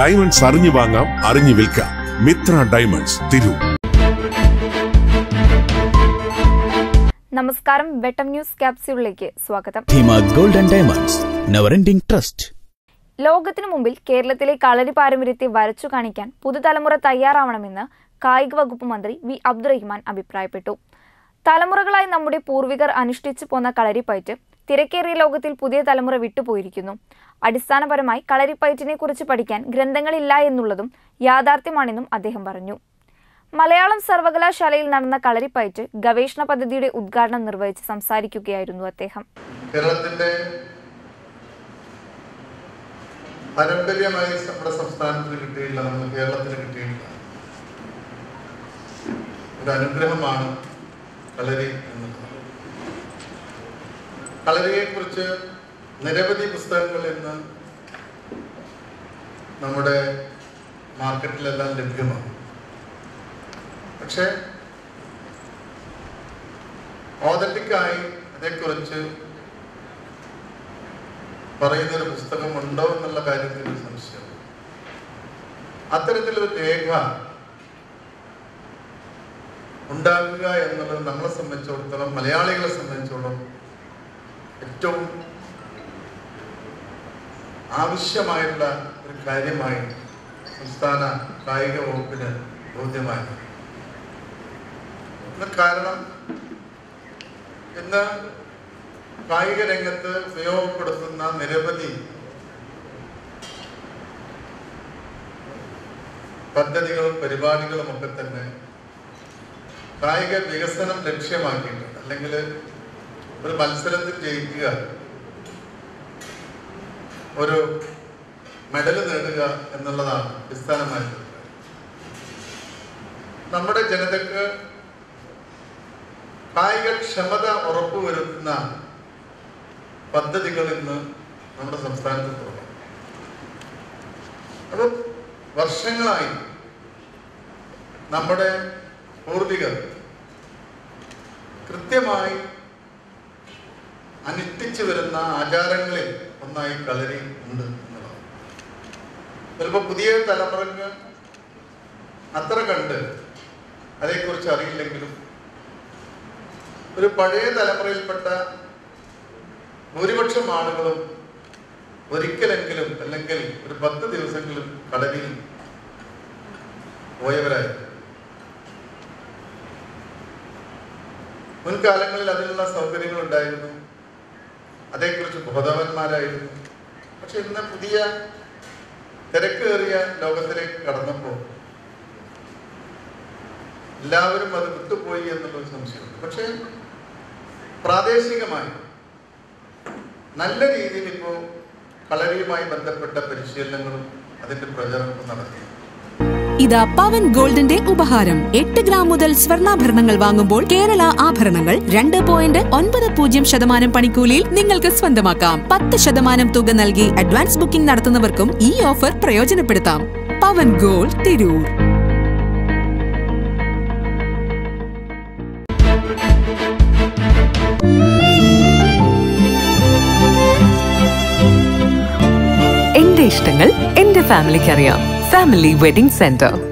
diamonds അറിഞ്ഞു വാങ്ങാം അറിഞ്ഞു വിൽക്കാം മിത്ര ഡയമണ്ട്സ് തിരൂർ നമസ്കാരം വെട്ടം ന്യൂസ് ക്യാപ്സ്യൂളിലേക്ക് സ്വാഗതം Dheema gold and diamonds never ending trust ലോകത്തിനു മുമ്പിൽ കേരളത്തിലെ കളരി പാരമ്പര്യത്തെ വരച്ചു കാണിക്കാൻ പുതുതലമുറ തയ്യാറാവണമെന്ന് കായിക വകുപ്പ് മന്ത്രി വി അബ്ദുറഹിമാൻ അഭിപ്രായപ്പെട്ടു തലമുറകളായി നമ്മുടെ പൂർവികർ അനുഷ്ഠിച്ചു പോന്ന കളരിപ്പയറ്റ് തിരക്കേറിയ ലോകത്തിൽ പുതിയ തലമുറ വിട്ടുപോയിരിക്കുന്നു അടിസ്ഥാനപരമായി കളരിപ്പയറ്റിനെ കുറിച്ച് പഠിക്കാൻ ഗ്രന്ഥങ്ങളില്ല എന്നുള്ളതും യാഥാർത്ഥ്യമാണെന്നും അദ്ദേഹം പറഞ്ഞു മലയാളം സർവകലാശാലയിൽ നടന്ന കളരിപ്പയറ്റ് ഗവേഷണ പദ്ധതിയുടെ ഉദ്ഘാടനം നിർവഹിച്ച് സംസാരിക്കുകയായിരുന്നു അദ്ദേഹം കേരളത്തിന്റെ പാരമ്പര്യമായി നമ്മുടെ സംസ്ഥാനത്തിന് കിട്ടിയില്ല നമ്മൾ കേരളത്തിന് കിട്ടിയില്ല ഒരു അനുഗ്രഹമാണ് കളരി എന്നുള്ളത് കളരിയെ കുറിച്ച് നിരവധി പുസ്തകങ്ങൾ ഇന്ന് നമ്മുടെ മാർക്കറ്റിലെല്ലാം ലഭ്യമാണ് പക്ഷേ ഓതന്റിക്കായി അതേക്കുറിച്ച് പറയുന്ന ഒരു പുസ്തകം ഉണ്ടോ എന്നുള്ള കാര്യത്തിൽ ഒരു സംശയം അത്തരത്തിലൊരു രേഖ ഉണ്ടാക്കുക എന്നുള്ളത് നമ്മളെ സംബന്ധിച്ചിടത്തോളം മലയാളികളെ സംബന്ധിച്ചിടത്തോളം ഏറ്റവും ആവശ്യമായുള്ള ഒരു കാര്യമായി സംസ്ഥാന കായിക വകുപ്പിന് ബോധ്യമായി ഇതിന് കാരണം ഇന്ന് കായിക രംഗത്ത് ഉപയോഗപ്പെടുത്തുന്ന നിരവധി പദ്ധതികളും പരിപാടികളും ഒക്കെ തന്നെ കായിക വികസനം ലക്ഷ്യമാക്കിയിട്ടുണ്ട് അല്ലെങ്കിൽ ഒരു മത്സരത്തിൽ ജയിക്കുക ഒരു മെഡൽ നേടുക എന്നുള്ളതാണ് അടിസ്ഥാനമായിട്ടുള്ളത് നമ്മുടെ ജനതയ്ക്ക് കായിക ക്ഷമത ഉറപ്പുവരുത്തുന്ന പദ്ധതികൾ ഇന്ന് നമ്മുടെ സംസ്ഥാനത്ത് തുടങ്ങും അത് വർഷങ്ങളായി നമ്മുടെ പൂർവികർ കൃത്യമായി അനുഷ്ഠിച്ചു വരുന്ന ആചാരങ്ങളിൽ ഒന്നായി കളരി ഉണ്ട് എന്നുള്ളതാണ് ചിലപ്പോൾ പുതിയ തലമുറക്ക് അത്ര കണ്ട് അതേക്കുറിച്ച് അറിയില്ലെങ്കിലും ഒരു പഴയ തലമുറയിൽപ്പെട്ട ഭൂരിപക്ഷം ആളുകളും ഒരിക്കലെങ്കിലും അല്ലെങ്കിൽ ഒരു പത്ത് ദിവസമെങ്കിലും കടലിൽ പോയവരായി മുൻകാലങ്ങളിൽ അതിനുള്ള സൗകര്യങ്ങൾ ഉണ്ടായിരുന്നു അതേക്കുറിച്ച് ബോധവാന്മാരായിരുന്നു പക്ഷെ ഇന്ന് പുതിയ തിരക്കേറിയ ലോകത്തിലേക്ക് കടന്നപ്പോൾ എല്ലാവരും അത് വിട്ടുപോയി എന്നുള്ളൊരു സംശയമുണ്ട് പക്ഷേ പ്രാദേശികമായി നല്ല രീതിയിൽ ഇപ്പോൾ കളരിയുമായി ബന്ധപ്പെട്ട പരിശീലനങ്ങളും അതിന്റെ പ്രചരണവും നടത്തി ഇതാ പവൻ ഗോൾഡിന്റെ ഉപഹാരം എട്ട് ഗ്രാം മുതൽ സ്വർണ്ണാഭരണങ്ങൾ വാങ്ങുമ്പോൾ കേരള ആഭരണങ്ങൾ രണ്ട് പോയിന്റ് ഒൻപത് പൂജ്യം ശതമാനം പണിക്കൂലിയിൽ നിങ്ങൾക്ക് സ്വന്തമാക്കാം പത്ത് ശതമാനം തുക നൽകി അഡ്വാൻസ് ബുക്കിംഗ് നടത്തുന്നവർക്കും ഈ ഓഫർ പ്രയോജനപ്പെടുത്താം പവൻ ഗോൾഡ് തിരൂർ എന്റെ ഇഷ്ടങ്ങൾ എന്റെ ഫാമിലിക്ക് അറിയാം ഫാമിലി വെഡിംഗ് സെന്റർ